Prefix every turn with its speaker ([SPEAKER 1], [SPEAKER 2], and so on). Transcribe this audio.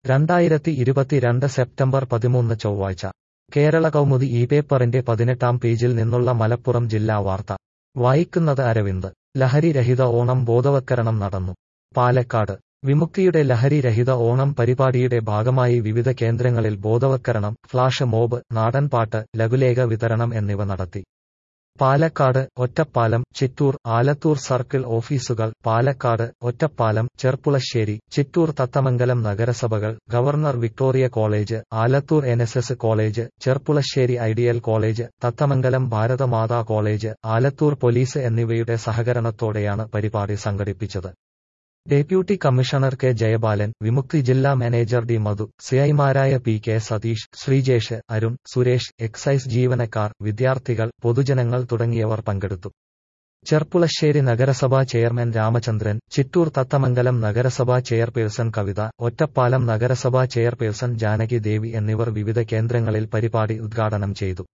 [SPEAKER 1] രണ്ടായിരത്തി ഇരുപത്തിരണ്ട് സെപ്റ്റംബർ പതിമൂന്ന് ചൊവ്വാഴ്ച കേരള കൗമുദി ഈ പേപ്പറിന്റെ പതിനെട്ടാം പേജിൽ നിന്നുള്ള മലപ്പുറം ജില്ലാ വാർത്ത വായിക്കുന്നത് അരവിന്ദ് ലഹരി രഹിത ഓണം ബോധവത്കരണം നടന്നു പാലക്കാട് വിമുക്തിയുടെ ലഹരി രഹിത ഓണം പരിപാടിയുടെ ഭാഗമായി വിവിധ കേന്ദ്രങ്ങളിൽ ബോധവത്കരണം ഫ്ലാഷ് മോബ് നാടൻപാട്ട് ലഘുലേഖ വിതരണം എന്നിവ നടത്തി പാലക്കാട് ഒറ്റപ്പാലം ചിറ്റൂർ ആലത്തൂർ സർക്കിൾ ഓഫീസുകൾ പാലക്കാട് ഒറ്റപ്പാലം ചെർപ്പുളശ്ശേരി ചിറ്റൂർ തത്തമംഗലം നഗരസഭകൾ government Victoria college Alathur N college Cherpulassery ideal college Thathamangalam Bharathamatha college Alathur police എന്നിവയുടെ സഹകരണത്തോടെയാണ് പരിപാടി സംഘടിപ്പിച്ചത് deputy commissioner K Jayabalan Vimukthi ജില്ലാ മാനേജർ ഡി മധു സിഐമാരായ P K Satheesh Sreejesh Arun Suresh excise ജീവനക്കാർ വിദ്യാർത്ഥികൾ പൊതുജനങ്ങൾ തുടങ്ങിയവർ പങ്കെടുത്തു ചെർപ്പുളശ്ശേരി നഗരസഭാ ചെയർമാൻ രാമചന്ദ്രൻ ചിറ്റൂർ തത്തമംഗലം നഗരസഭാ ചെയർപേഴ്സൺ കവിത ഒറ്റപ്പാലം നഗരസഭാ ചെയർപേഴ്സൺ ജാനകി ദേവി എന്നിവർ വിവിധ കേന്ദ്രങ്ങളിൽ പരിപാടി ഉദ്ഘാടനം ചെയ്തു